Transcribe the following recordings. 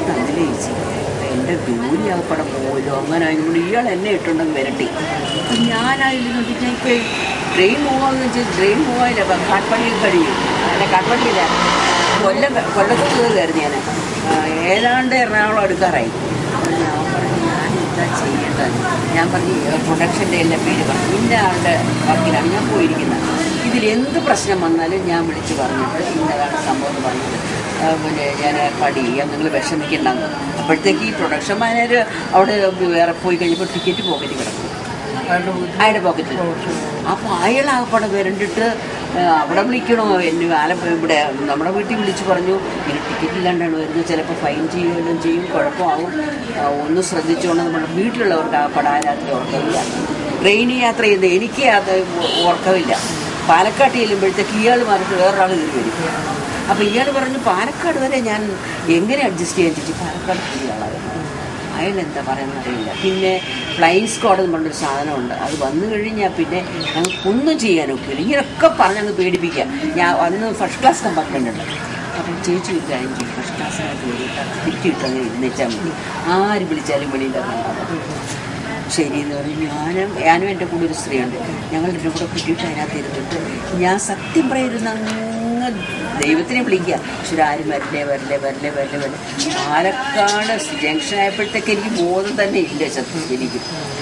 തന്നില്ലേ ചേച്ചി എൻ്റെ ജോലി ആകപ്പെടെ പോലോ അങ്ങനെ ആയതുകൊണ്ട് ഇയാൾ എന്നെ ഇട്ടുണ്ടെങ്കിൽ വരട്ടി അപ്പം ഞാനായില്ല നോക്കിയിട്ട് ഇപ്പോൾ ട്രെയിൻ പോകാമെന്ന് വെച്ചാൽ ട്രെയിൻ പോകാനില്ല അപ്പം കാട്ട്പള്ളിയിൽ കഴിയും അല്ല കാട്ട്പള്ളിയില്ല കൊല്ലം കൊല്ലത്ത് കയറുകയായിരുന്നു ഞാൻ ആ, ഏതാണ്ട് എറണാകുളം എടുക്കാറായി അപ്പോൾ ഞാൻ പറഞ്ഞു ഞാൻ എന്താ ചെയ്യേണ്ടത് ഞാൻ പറഞ്ഞു പ്രൊഡക്ഷൻ്റെ എല്ലാം പേര് പറഞ്ഞു ഇന്ന ആളുടെ വർക്കിലാണ് ഞാൻ പോയിരിക്കുന്നത് ഇതിൽ എന്ത് പ്രശ്നം വന്നാലും ഞാൻ വിളിച്ച് പറഞ്ഞിട്ട് ഇന്നതാണ് സംഭവം എന്ന് പറഞ്ഞിട്ട് ആ, പിന്നെ ഞാൻ ഏർപ്പാട് ചെയ്യാം നിങ്ങൾ വിഷമിക്കണ്ടെന്ന് അപ്പോഴത്തേക്ക് ഈ പ്രൊഡക്ഷൻ മാനേജർ അവിടെ വേറെ പോയി കഴിഞ്ഞപ്പോൾ ടിക്കറ്റ് പോക്കറ്റ് കിടക്കും അയാളുടെ വീട്ടിൽ അയാളുടെ പോക്കറ്റിൽ അപ്പോൾ അയാളാകപ്പാടെ വരണ്ടിട്ട് ആ, അവിടെ വിളിക്കണോ എന്നെ ആലപ്പുഴ ഇവിടെ നമ്മുടെ വീട്ടിൽ വിളിച്ച് പറഞ്ഞു ഇങ്ങനെ ടിക്കറ്റ് ഇല്ലാണ്ടാണ് വരുന്നത് ചിലപ്പോൾ ഫൈൻ ചെയ്യുകയും ചെയ്യും കുഴപ്പമാവും ആ, ഒന്ന് ശ്രദ്ധിച്ചോണ്ടെന്ന് പറഞ്ഞു വീട്ടിലുള്ളവർക്ക് ആ പടാരാത്രി ഓർക്കമില്ല ട്രെയിൻ യാത്ര ചെയ്യുന്നത് എനിക്ക് അത് ഓർക്കമില്ല പാലക്കാട്ട് ചെല്ലുമ്പോഴത്തേക്ക് ഇയാൾ മാറിയിട്ട് വേറൊരാൾ കയറി വരും അപ്പോൾ ഇയാൾ പറഞ്ഞു പാലക്കാട് വരെ ഞാൻ എങ്ങനെ അഡ്ജസ്റ്റ് ചെയ്യാൻ ചോദിച്ചു പാലക്കാട് ഇയാളാണ് അയാൾ എന്താ പറയുന്നത് അറിയില്ല പിന്നെ ഫ്ലൈൻ സ്ക്വാഡ് എന്ന് പറഞ്ഞൊരു സാധനമുണ്ട് അത് വന്നു കഴിഞ്ഞാൽ പിന്നെ ഞങ്ങൾക്കൊന്നും ചെയ്യാനൊക്കില്ല ഇങ്ങനെയൊക്കെ പറഞ്ഞ് അങ്ങ് പേടിപ്പിക്കുക ഞാൻ അന്ന് ഫസ്റ്റ് ക്ലാസ് കമ്പാർട്ട്മെൻ്റ് ഉണ്ട് അപ്പം ചേച്ചി ഒരു കാര്യം ചെയ്യും ഫസ്റ്റ് ക്ലാസ്സിനകത്ത് കയറിയിട്ട് ടിക്കറ്റ് അങ്ങ് ഇരുന്നേച്ചാൽ മതി ആര് വിളിച്ചാലും വെളിയിലിറങ്ങാം ശരി എന്ന് പറഞ്ഞു ഞാനും ഞാനും എൻ്റെ കൂടെ ഒരു സ്ത്രീയുണ്ട് ഞങ്ങൾ എൻ്റെ കൂടെ കിട്ടിയിട്ട് അതിനകത്ത് ഇരുന്നിട്ട് ഞാൻ സത്യം പറയുന്ന അങ്ങ് ദൈവത്തിനെ വിളിക്കുക പക്ഷെ ആരും വരല്ലേ വരല്ലേ വരല്ലേ വരല്ലേ വരല്ലേ പാലക്കാട് ജംഗ്ഷൻ ആയപ്പോഴത്തേക്ക് എനിക്ക് ബോധം തന്നെ ഇല്ല സത്യം എനിക്ക്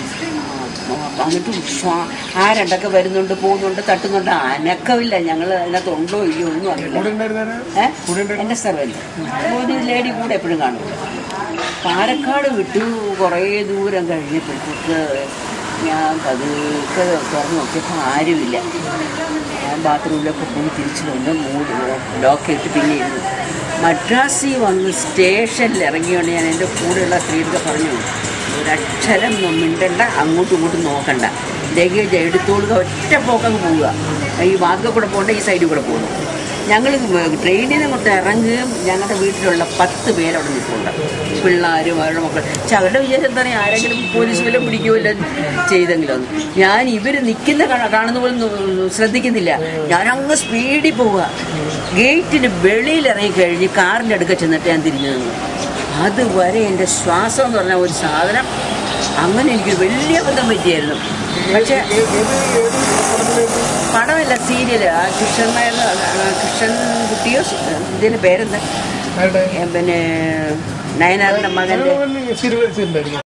ആ, എന്നിട്ട് ശ്വാ- ആരണ്ടൊക്കെ വരുന്നുണ്ട് പോകുന്നുണ്ട് തട്ടുന്നുണ്ട് അനക്കമില്ല ഞങ്ങൾ അതിനകത്ത് ഉണ്ടോ ഇല്ലയോ ഒന്നും അറിയില്ല കൂടെ ഉണ്ടായിരുന്നേരാ? ഏ? എന്റെ സെർവന്റ് ഒരു ലേഡി കൂടെ എപ്പോഴും കാണും പാലക്കാട് വിട്ടു കുറേ ദൂരം കഴിഞ്ഞപ്പോഴത്തേക്ക് ഞാൻ പതുക്കെ തുറന്ന് നോക്കിയപ്പോൾ ആരുമില്ല ഞാൻ ബാത്റൂമിലൊക്കെ പോയി തിരിച്ചു വന്ന് മൂടി ലോക്ക് ഇട്ട് പിന്നെ ഇരുന്നു മദ്രാസിൽ വന്ന് സ്റ്റേഷനിൽ ഇറങ്ങിയോണ്ട് ഞാൻ എൻ്റെ കൂടെയുള്ള സ്ത്രീയൊക്കെ പറഞ്ഞു ഒരക്ഷരം മിണ്ടണ്ട അങ്ങോട്ടും ഇങ്ങോട്ടും നോക്കണ്ട ലഗേജ് എടുത്തോളുക ഒറ്റ പോക്കങ്ങ് പോവുക ഈ വാതിൽ കൂടെ പോകണ്ട ഈ സൈഡിൽ കൂടെ പോകുന്നു ഞങ്ങൾ ട്രെയിനിൽ നിന്ന് അങ്ങോട്ട് ഇറങ്ങുകയും ഞങ്ങളുടെ വീട്ടിലുള്ള പത്ത് പേരവിടെ നിൽപ്പുണ്ട് പിള്ളേരും അവരുടെ മക്കൾ പക്ഷെ അവരുടെ വിചാരം എന്താ പറയുക ആരെങ്കിലും പോലീസ് വല്ലതും പിടിക്കുകയില്ല ചെയ്തെങ്കിലും ഒന്ന് ഞാൻ ഇവർ നിൽക്കുന്ന കാണ- കാണുന്ന പോലും നോ- ശ്രദ്ധിക്കുന്നില്ല ഞാൻ അങ്ങ് സ്പീഡിൽ പോവുക ഗേറ്റിന് വെളിയിൽ ഇറങ്ങിക്കഴിഞ്ഞ് കാറിൻ്റെ അടുക്ക ചെന്നിട്ട് ഞാൻ തിരിഞ്ഞു നിന്നു അതുവരെ എൻ്റെ ശ്വാസം എന്ന് പറഞ്ഞ ഒരു സാധനം അങ്ങനെ എനിക്ക് വലിയ ബന്ധം പറ്റിയായിരുന്നു പക്ഷേ ഏത് ഏത് പടത്തിലേക്ക് പടമല്ല സീരിയല് ആ കൃഷ്ണൻ നായർ ആ കൃഷ്ണൻ കുട്ടിയോ ഇതിന്റെ പേരെന്താ ആരുടെ ഏ, പിന്നെ നയനാറിന്റെ മകന്റെ സീരിയൽ ഉണ്ടായിരുന്നു